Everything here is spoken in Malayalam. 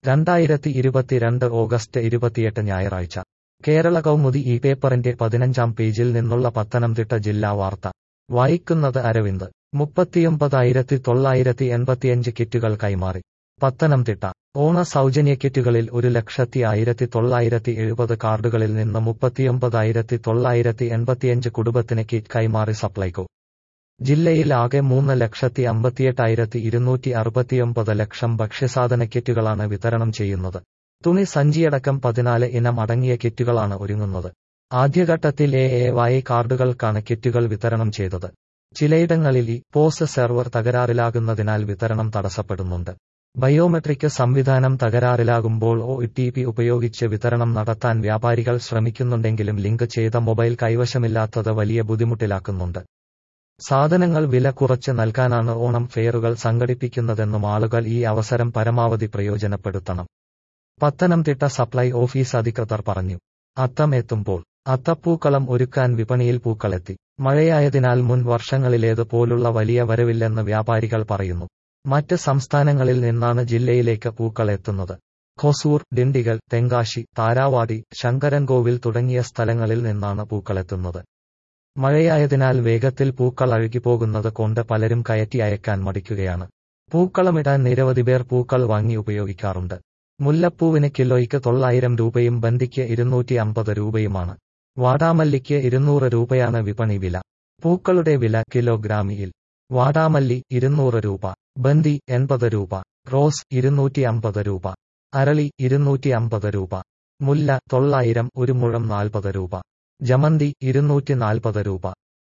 രണ്ടായിരത്തി ഇരുപത്തിരണ്ട് ഓഗസ്റ്റ് ഇരുപത്തിയെട്ട് ഞായറാഴ്ച കേരള കൗമുദി ഈ പേപ്പറിന്റെ പതിനഞ്ചാം പേജിൽ നിന്നുള്ള പത്തനംതിട്ട ജില്ലാ വാർത്ത വായിക്കുന്നത് അരവിന്ദ് മുപ്പത്തിയൊമ്പതായിരത്തി തൊള്ളായിരത്തി എൺപത്തിയഞ്ച് കിറ്റുകൾ കൈമാറി പത്തനംതിട്ട ഓണ സൗജന്യ കിറ്റുകളിൽ ഒരു ലക്ഷത്തി ആയിരത്തി തൊള്ളായിരത്തി എഴുപത് കാർഡുകളിൽ നിന്ന് മുപ്പത്തിയൊമ്പതായിരത്തി തൊള്ളായിരത്തി എൺപത്തിയഞ്ച് കുടുംബത്തിന് കിറ്റ് കൈമാറി സപ്ലൈകോ ജില്ലയിൽ ആകെ മൂന്ന് ലക്ഷത്തി അമ്പത്തിയെട്ടായിരത്തി ഇരുന്നൂറ്റി അറുപത്തിയൊമ്പത് ലക്ഷം ഭക്ഷ്യസാധന കിറ്റുകളാണ് വിതരണം ചെയ്യുന്നത് തുണി സഞ്ചിയടക്കം പതിനാല് ഇനം അടങ്ങിയ കിറ്റുകളാണ് ഒരുങ്ങുന്നത് ആദ്യഘട്ടത്തിൽ എ എ വായി കാർഡുകൾക്കാണ് കിറ്റുകൾ വിതരണം ചെയ്തത് ചിലയിടങ്ങളിൽ ഈ പോസ് സെർവർ തകരാറിലാകുന്നതിനാൽ വിതരണം തടസ്സപ്പെടുന്നുണ്ട് ബയോമെട്രിക് സംവിധാനം തകരാറിലാകുമ്പോൾ ഒ ടി പി ഉപയോഗിച്ച് വിതരണം നടത്താൻ വ്യാപാരികൾ ശ്രമിക്കുന്നുണ്ടെങ്കിലും ലിങ്ക് ചെയ്ത മൊബൈൽ കൈവശമില്ലാത്തത് വലിയ ബുദ്ധിമുട്ടിലാക്കുന്നുണ്ട് സാധനങ്ങൾ വില കുറച്ച് നൽകാനാണ് ഓണം ഫെയറുകൾ സംഘടിപ്പിക്കുന്നതെന്നും ആളുകൾ ഈ അവസരം പരമാവധി പ്രയോജനപ്പെടുത്തണം പത്തനംതിട്ട സപ്ലൈ ഓഫീസ് അധികൃതർ പറഞ്ഞു അത്തം എത്തുമ്പോൾ അത്തപ്പൂക്കളം ഒരുക്കാൻ വിപണിയിൽ പൂക്കളെത്തി മഴയായതിനാൽ മുൻ വർഷങ്ങളിലേത് പോലുള്ള വലിയ വരവില്ലെന്ന് വ്യാപാരികൾ പറയുന്നു മറ്റ് സംസ്ഥാനങ്ങളിൽ നിന്നാണ് ജില്ലയിലേക്ക് പൂക്കൾ എത്തുന്നത് ഖൊസൂർ ഡിണ്ടിഗൽ തെങ്കാശി താരാവാടി ശങ്കരൻകോവിൽ തുടങ്ങിയ സ്ഥലങ്ങളിൽ നിന്നാണ് പൂക്കളെത്തുന്നത് മഴയായതിനാൽ വേഗത്തിൽ പൂക്കൾ അഴുകിപ്പോകുന്നത് കൊണ്ട് പലരും കയറ്റി അയക്കാൻ മടിക്കുകയാണ് പൂക്കളമിടാൻ നിരവധി പേർ പൂക്കൾ വാങ്ങി ഉപയോഗിക്കാറുണ്ട് മുല്ലപ്പൂവിന് കിലോയ്ക്ക് തൊള്ളായിരം രൂപയും ബന്ദിക്ക് ഇരുന്നൂറ്റി അമ്പത് രൂപയുമാണ് വാടാമല്ലിക്ക് ഇരുന്നൂറ് രൂപയാണ് വിപണി വില പൂക്കളുടെ വില കിലോഗ്രാമിയിൽ വാടാമല്ലി ഇരുന്നൂറ് രൂപ ബന്ദി എൺപത് രൂപ റോസ് ഇരുന്നൂറ്റി അമ്പത് രൂപ അരളി ഇരുന്നൂറ്റി അമ്പത് രൂപ മുല്ല തൊള്ളായിരം ഒരു മുഴം നാൽപ്പത് രൂപ ജമന്തി ഇരുന്നൂറ്റി നാൽപ്പത് രൂപ